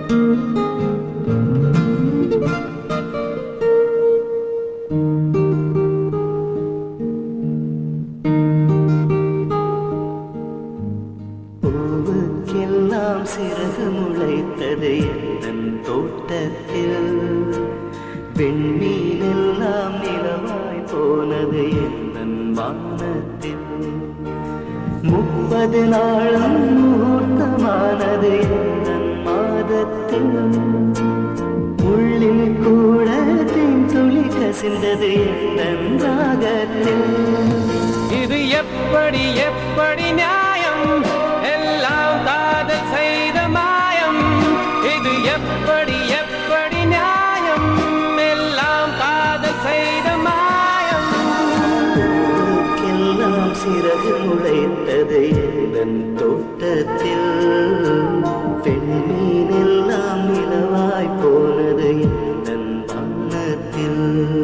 பூவுக்கெல்லாம் சிறகு முளைத்தது என் தோட்டத்தில் வெண்மீனெல்லாம் நிலவாய் போனது என் வானத்தில் முப்பது நாளும் முகூர்த்தமானது என் மாதத்தில் உள்ளில் கூட துளி கசிந்தது என் ராகத்தில் இது எப்படி எப்படி நியாயம் எல்லாம் காதல் செய்த மாயம் இது எப்படி எப்படி நியாயம் எல்லாம் காதல் செய்த மாயம் பூவுக்கெல்லாம் சிறகு முளைத்தது என் தோட்டத்தில் பெண்மீனெல்லாம் நிலவாய் போனது என் வண்ணத்தில்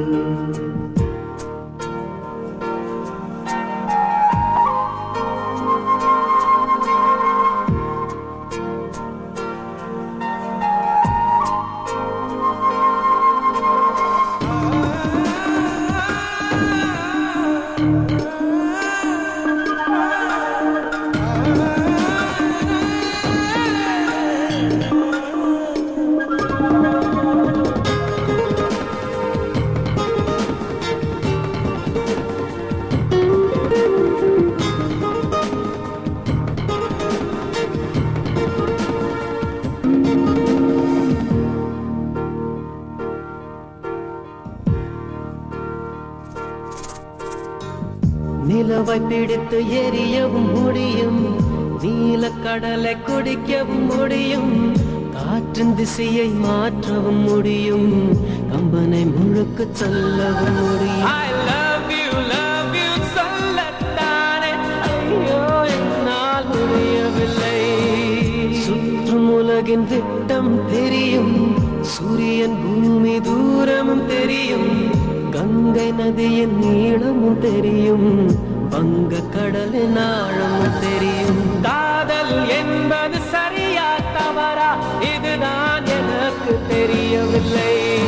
நிலவை பிடித்து எரியவும் முடியும் நீல கடலை குடிக்கவும் முடியும் காற்றின் திசையை மாற்றவும் முடியும் கம்பனை முழுக்க சொல்லவும் முடியும் I love you, love you சொல்லத்தானே ஐயோ என்னால் முடியவில்லை சுற்றும் உலகின் விட்டம் தெரியும் சூரியன் பூமி தூரமும் தெரியும் கங்கை நதியின் நீளமும் தெரியும் வங்க கடலின் ஆழமும் தெரியும் காதல் என்பது சரியா தவறா இதுதான் எனக்கு தெரியவில்லை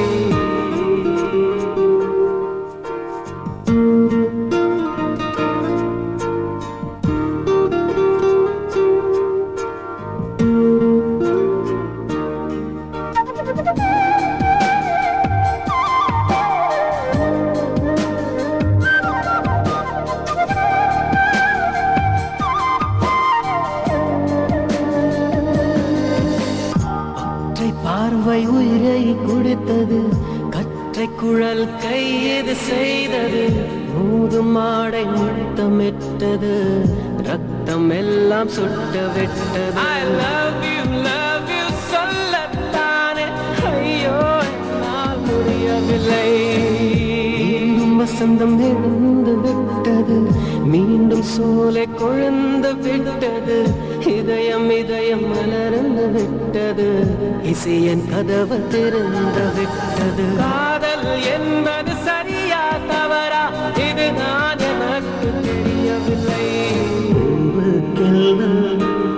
ஒற்றை பார்வை உயிரை கொடுத்தது கற்றை குழல் கையது செய்தது மூதும் மாடை முத்தமிட்டது ரத்தம் எல்லாம் சுட்ட விட்டது I love you, love you சொல்லத்தானே ஐயோ என்னால் முடியவில்லை மீண்டும் வசந்தம் எழுந்து விட்டது மீண்டும் சோலை கொழுந்து விட்டது இதயம் இதயம் மலர்ந்து விட்டது இசையன் கதவு திறந்து விட்டது காதல் என்பது சரியா தவறா இதுதான் எனக்கு தெரியவில்லை பூவுக்கெல்லாம்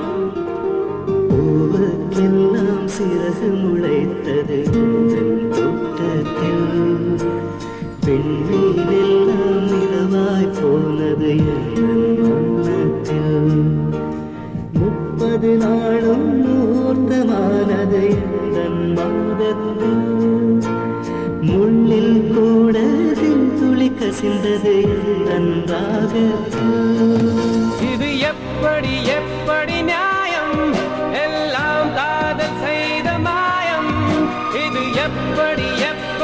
பூவுக்கெல்லாம் சிறகு முளைத்தது என் தோட்டத்தில் பெண்மீனெல்லாம் நிலவாய் போனது என் வண்ணத்தில் முப்பது நாளும் மூர்த்தமானது என் மாதத்தில் முள்ளில் கூட துளி கசிந்தது என் ராகத்தில் இது எப்படி எப்படி நியாயம் எல்லாம் காதல் செய்த மாயம் இது எப்படி எப்படி